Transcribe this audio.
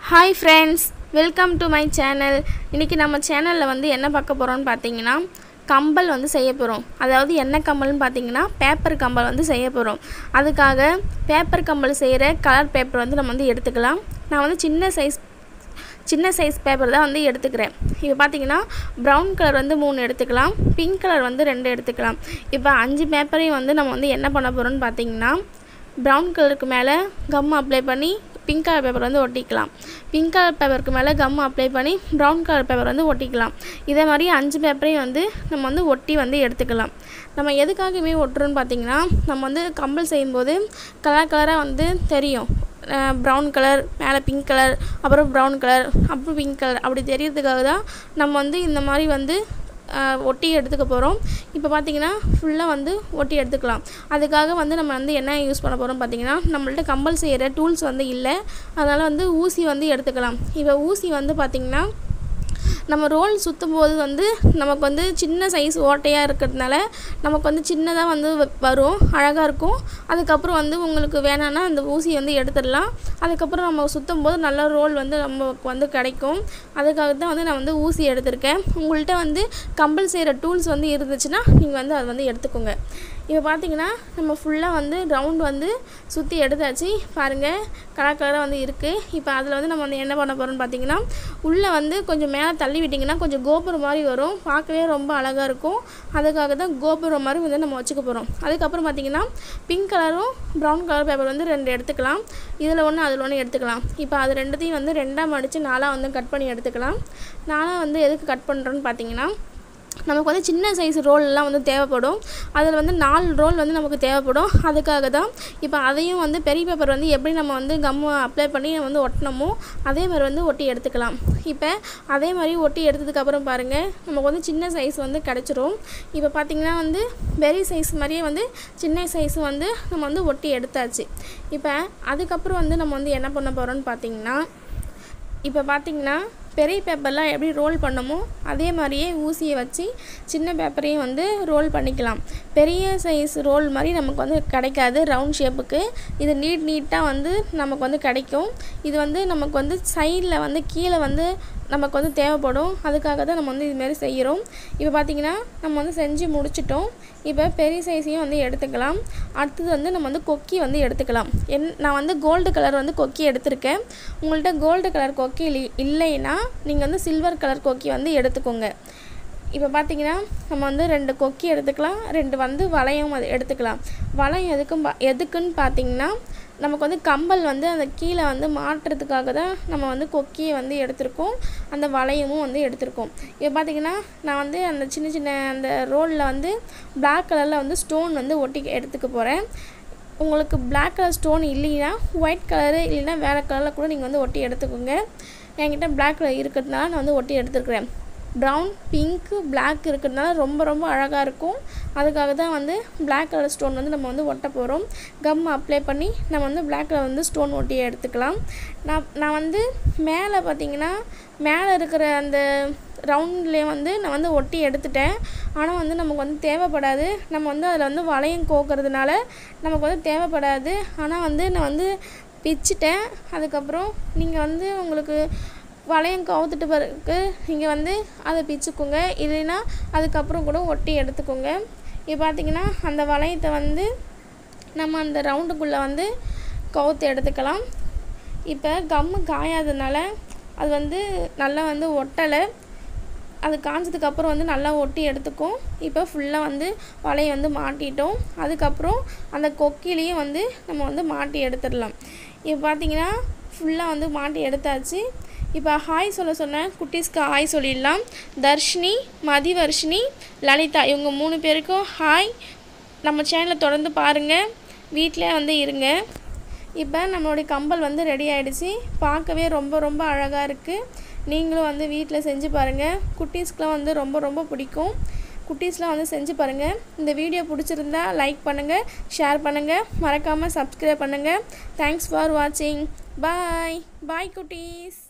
hi friends welcome to my channel இன்றைக்கி நம்ம சேனலில் வந்து என்ன பார்க்க போகிறோம்னு பார்த்தீங்கன்னா கம்பல் வந்து செய்ய போகிறோம் அதாவது என்ன கம்பல்னு பார்த்தீங்கன்னா பேப்பர் கம்பல் வந்து செய்ய போகிறோம் அதுக்காக பேப்பர் கம்பல் செய்கிற கலர் பேப்பர் வந்து நம்ம வந்து எடுத்துக்கலாம் நான் வந்து சின்ன சைஸ் சின்ன சைஸ் பேப்பர் தான் வந்து எடுத்துக்கிறேன் இப்போ பார்த்தீங்கன்னா ப்ரௌன் கலர் வந்து மூணு எடுத்துக்கலாம் பிங்க் கலர் வந்து ரெண்டு எடுத்துக்கலாம் இப்போ அஞ்சு பேப்பரையும் வந்து நம்ம வந்து என்ன பண்ண போகிறோம்னு பார்த்தீங்கன்னா ப்ரௌன் கலருக்கு மேலே கம் அப்ளை பண்ணி பிங்க் கலர் பேப்பர் வந்து ஒட்டிக்கலாம் பிங்க் கலர் பேப்பருக்கு மேலே கம் அப்ளை பண்ணி ப்ரௌன் கலர் பேப்பர் வந்து ஒட்டிக்கலாம் இதே மாதிரி அஞ்சு பேப்பரையும் வந்து நம்ம வந்து ஒட்டி வந்து எடுத்துக்கலாம் நம்ம எதுக்காகவே ஒட்டுறோன்னு பார்த்தீங்கன்னா நம்ம வந்து கம்பல் செய்யும்போது கலர் கலராக வந்து தெரியும் ப்ரௌன் கலர் மேலே பிங்க் கலர் அப்புறம் ப்ரௌன் கலர் அப்புறம் பிங்க் கலர் அப்படி தெரியறதுக்காக தான் நம்ம வந்து இந்த மாதிரி வந்து அஹ், ஒட்டி எடுத்துக்க போகிறோம் இப்போ பார்த்தீங்கன்னா ஃபுல்லாக வந்து ஒட்டி எடுத்துக்கலாம் அதுக்காக வந்து நம்ம வந்து என்ன யூஸ் பண்ண போகிறோம் பார்த்தீங்கன்னா நம்மள்ட்ட கம்பல் செய்கிற டூல்ஸ் வந்து இல்லை அதனால் வந்து ஊசி வந்து எடுத்துக்கலாம் இப்போ ஊசி வந்து பார்த்திங்கன்னா நம்ம ரோல் சுற்றும் போது வந்து நமக்கு வந்து சின்ன சைஸ் ஓட்டையாக இருக்கிறதுனால நமக்கு வந்து சின்னதாக வந்து வ- வரும் அழகாக இருக்கும் அதுக்கப்புறம் வந்து உங்களுக்கு வேணான்னா அந்த ஊசி வந்து எடுத்துடலாம் அதுக்கப்புறம் நம்ம சுற்றும் போது நல்ல ரோல் வந்து நமக்கு வந்து கிடைக்கும் அதுக்காக தான் வந்து நான் வந்து ஊசி எடுத்திருக்கேன் உங்கள்கிட்ட வந்து கம்பல் செய்கிற டூல்ஸ் வந்து இருந்துச்சுன்னா நீங்கள் வந்து அதை வந்து எடுத்துக்கோங்க இப்போ பார்த்தீங்கன்னா நம்ம ஃபுல்லாக வந்து ரவுண்ட் வந்து சுற்றி எடுத்தாச்சு பாருங்கள் கலர் கலராக வந்து இருக்குது இப்போ அதில் வந்து நம்ம வந்து என்ன பண்ண போகிறோம்னு பார்த்தீங்கன்னா உள்ளே வந்து கொஞ்சம் மேலே தள்ளி விட்டிங்கன்னா கொஞ்சம் கோபுரம் மாதிரி வரும் பார்க்கவே ரொம்ப அழகாக இருக்கும் அதுக்காக தான் கோபுரம் மாதிரி வந்து நம்ம வச்சுக்க போகிறோம் அதுக்கப்புறம் பார்த்தீங்கன்னா பிங்க் கலரும் ப்ரௌன் கலர் பேப்பர் வந்து ரெண்டு எடுத்துக்கலாம் இதில் ஒன்று அதில் ஒன்று எடுத்துக்கலாம் இப்போ அது ரெண்டுத்தையும் வந்து ரெண்டாக மடித்து நாலாக வந்து கட் பண்ணி எடுத்துக்கலாம் நாலாக வந்து எதுக்கு கட் பண்ணுறோன்னு பார்த்தீங்கன்னா நமக்கு வந்து சின்ன சைஸ் ரோல்லாம் வந்து தேவைப்படும் அதில் வந்து நாலு ரோல் வந்து நமக்கு தேவைப்படும் அதுக்காக தான் இப்போ அதையும் வந்து பெரிய பேப்பர் வந்து எப்படி நம்ம வந்து கம்மு அப்ளை பண்ணி நம்ம வந்து ஒட்டினோமோ அதே மாதிரி வந்து ஒட்டி எடுத்துக்கலாம் இப்போ அதே மாதிரி ஒட்டி எடுத்ததுக்கப்புறம் பாருங்கள் நமக்கு வந்து சின்ன சைஸ் வந்து கிடச்சிரும் இப்போ பார்த்திங்கன்னா வந்து பெரிய சைஸ் மாதிரியே வந்து சின்ன சைஸ் வந்து நம்ம வந்து ஒட்டி எடுத்தாச்சு இப்போ அதுக்கப்புறம் வந்து நம்ம வந்து என்ன பண்ண போகிறோம்னு பார்த்தீங்கன்னா இப்போ பார்த்தீங்கன்னா பெரிய பேப்பர்லாம் எப்படி ரோல் பண்ணமோ அதே மாதிரியே ஊசியை வச்சு சின்ன பேப்பரையும் வந்து ரோல் பண்ணிக்கலாம் பெரிய சைஸ் ரோல் மாதிரி நமக்கு வந்து கிடைக்காது ரவுண்ட் ஷேப்புக்கு இது நீட் நீட்டாக வந்து நமக்கு வந்து கிடைக்கும் இது வந்து நமக்கு வந்து சைடில் வந்து கீழே வந்து நமக்கு வந்து தேவைப்படும் அதுக்காக தான் நம்ம வந்து இதுமாரி செய்கிறோம் இப்போ பார்த்திங்கன்னா நம்ம வந்து செஞ்சு முடிச்சிட்டோம் இப்போ பெரிய சைஸையும் வந்து எடுத்துக்கலாம் அடுத்தது வந்து நம்ம வந்து கொக்கி வந்து எடுத்துக்கலாம் என் நான் வந்து கோல்டு கலர் வந்து கொக்கி எடுத்திருக்கேன் உங்கள்கிட்ட கோல்டு கலர் கொக்கி இல்லி- இல்லைன்னா நீங்கள் வந்து சில்வர் கலர் கொக்கி வந்து எடுத்துக்கோங்க இப்போ பார்த்தீங்கன்னா நம்ம வந்து ரெண்டு கொக்கி எடுத்துக்கலாம் ரெண்டு வந்து வளையம் அது எடுத்துக்கலாம் வளையம் எதுக்கும் பா எதுக்குன்னு பார்த்தீங்கன்னா நமக்கு வந்து கம்பல் வந்து அந்த கீழே வந்து மாட்டுறதுக்காக தான் நம்ம வந்து கொக்கியை வந்து எடுத்திருக்கோம் அந்த வளையமும் வந்து எடுத்திருக்கோம் இப்போ பார்த்தீங்கன்னா நான் வந்து அந்த சின்ன சின்ன அந்த ரோலில் வந்து Black கலரில் வந்து ஸ்டோன் வந்து ஒட்டி எடுத்துக்க போகிறேன் உங்களுக்கு Black கலர் ஸ்டோன் இல்லைன்னா ஒயிட் கலரு இல்லைன்னா வேறு கலரில் கூட நீங்கள் வந்து ஒட்டி எடுத்துக்கோங்க என்கிட்ட Black கலர் இருக்கிறதுனால நான் வந்து ஒட்டி எடுத்துருக்கிறேன் ப்ரௌன் பிங்க்கு Black இருக்கிறதுனால ரொம்ப ரொம்ப அழகாக இருக்கும் அதுக்காக தான் வந்து Black கலர் ஸ்டோன் வந்து நம்ம வந்து ஒட்ட போகிறோம் கம் அப்ளை பண்ணி நம்ம வந்து Black கலர் வந்து ஸ்டோன் ஒட்டி எடுத்துக்கலாம் நான் நான் வந்து மேலே பார்த்தீங்கன்னா மேலே இருக்கிற அந்த ரவுண்ட்லேயே வந்து நான் வந்து ஒட்டி எடுத்துட்டேன் ஆனால் வந்து நமக்கு வந்து தேவைப்படாது நம்ம வந்து அதில் வந்து வளையம் கோக்கிறதுனால நமக்கு வந்து தேவைப்படாது ஆனால் வந்து நான் வந்து பிச்சிட்டேன் அதுக்கப்புறம் நீங்கள் வந்து உங்களுக்கு வளையம் கவுத்துட்டு பிறகு நீங்கள் வந்து அதை பிச்சுக்கோங்க இல்லைன்னா அதுக்கப்புறம் கூட ஒட்டி எடுத்துக்கோங்க இப்போ பார்த்தீங்கன்னா அந்த வளையத்தை வந்து நம்ம அந்த ரவுண்டுக்குள்ளே வந்து கவுத்து எடுத்துக்கலாம் இப்போ கம்மு காயாததுனால அது வந்து நல்லா வந்து ஒட்டலை அது காஞ்சதுக்கப்புறம் வந்து நல்லா ஒட்டி எடுத்துக்கும் இப்போ ஃபுல்லாக வந்து வலையை வந்து மாட்டிட்டோம் அதுக்கப்புறம் அந்த கொக்கிலையும் வந்து நம்ம வந்து மாட்டி எடுத்துடலாம் இப்போ பார்த்தீங்கன்னா ஃபுல்லாக வந்து மாட்டி எடுத்தாச்சு இப்போ ஹாய் சொல்ல சொன்ன குட்டீஸ்க்கு ஹாய் சொல்லிடலாம் தர்ஷினி மதிவர்ஷினி லலிதா இவங்க மூணு பேருக்கும் ஹாய் நம்ம சேனலை தொடர்ந்து பாருங்கள் வீட்டிலே வந்து இருங்க இப்போ நம்மளுடைய கம்பல் வந்து ரெடி ஆயிடுச்சு பார்க்கவே ரொம்ப ரொம்ப அழகாக இருக்குது நீங்களும் வந்து வீட்டில் செஞ்சு பாருங்கள் குட்டீஸ்க்குலாம் வந்து ரொம்ப ரொம்ப பிடிக்கும் குட்டீஸ்லாம் வந்து செஞ்சு பாருங்கள் இந்த வீடியோ பிடிச்சிருந்தா லைக் பண்ணுங்கள் ஷேர் பண்ணுங்கள் மறக்காமல் சப்ஸ்கிரைப் பண்ணுங்கள் தேங்க்ஸ் ஃபார் வாட்சிங் பாய் பாய் குட்டீஸ்